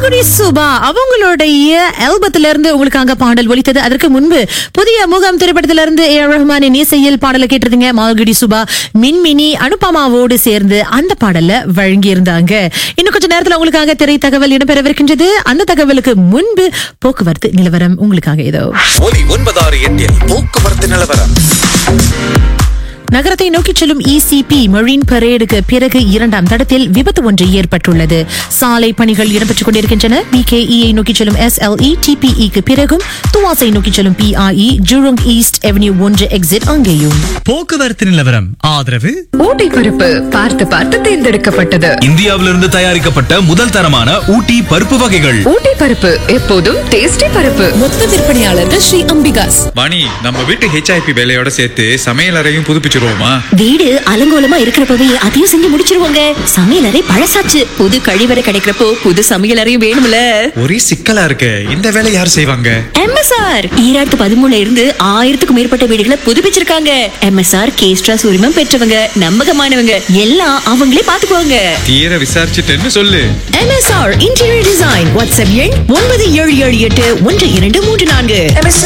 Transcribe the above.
மால்குடி சுபா அவங்களுடைய ஆல்பத்துல இருந்து உங்களுக்காக பாடல் ஒலித்தது அதற்கு முன்பு புதிய முகம் திரைப்படத்தில இருந்து ஏ ஆர் ரஹ்மானின் இசையில் பாடலை கேட்டிருந்தீங்க மால்குடி சுபா மின்மினி அனுபமாவோடு சேர்ந்து அந்த பாடல வழங்கி இருந்தாங்க இன்னும் கொஞ்ச நேரத்துல உங்களுக்காக திரை தகவல் இடம்பெறவிருக்கின்றது அந்த தகவலுக்கு முன்பு போக்குவரத்து நிலவரம் உங்களுக்காக ஏதோ ஒலி ஒன்பதாறு எட்டில் போக்குவரத்து நிலவரம் நகரத்தை நோக்கி செல்லும் இசிபி மரீன் பரேடுக்கு பிறகு இரண்டாம் தடத்தில் விபத்து ஒன்று ஏற்பட்டுள்ளது சாலை பணிகள் இடம்பெற்றுக் கொண்டிருக்கின்றன பிகேஇயை நோக்கி செல்லும் எஸ்எல்இ டிபிஇக்கு பிறகும் துவாசை நோக்கி செல்லும் பிஆர்இ ஜூரோங் ஈஸ்ட் அவென்யூ ஒன்று எக்ஸிட் அங்கேயும் போக்குவரத்து நிலவரம் ஆதரவு ஊட்டி பருப்பு பார்த்து பார்த்து தேர்ந்தெடுக்கப்பட்டது இந்தியாவிலிருந்து தயாரிக்கப்பட்ட முதல் தரமான ஊட்டி பருப்பு வகைகள் ஊட்டி பருப்பு எப்போதும் டேஸ்டி பருப்பு மொத்த விற்பனையாளர்கள் ஸ்ரீ அம்பிகாஸ் வாணி நம்ம வீட்டு ஹெச்ஐபி வேலையோட சேர்த்து சமையல் அறையும் புதுப்பிச்சிருவோமா வீடு அலங்கோலமா இருக்கிறப்பவே அதையும் செஞ்சு முடிச்சிருவாங்க சமையலறை பழசாச்சு புது கழிவறை கிடைக்கிறப்போ புது சமையலறையும் வேணும்ல ஒரே சிக்கலா இருக்கு இந்த வேலை யார் செய்வாங்க எம்எஸ்ஆர் ஈராயிரத்து பதிமூணுல இருந்து ஆயிரத்துக்கும் மேற்பட்ட வீடுகளை புதுப்பிச்சிருக்காங்க எம்எஸ்ஆர் கேஸ்ட்ராஸ் உரிமம் பெற்றவங்க நம்பகமானவங்க எல்லாம் அவங்களே பாத்துக்குவாங்க தீர விசாரிச்சுட்டேன்னு சொல்லு எம்எஸ்ஆர் இன்டீரியர் டிசைன் வாட்ஸ்அப் எண் ஒன்பது ஏழு ஏழு எட்டு ஒன்று இரண்டு மூன்று நான்கு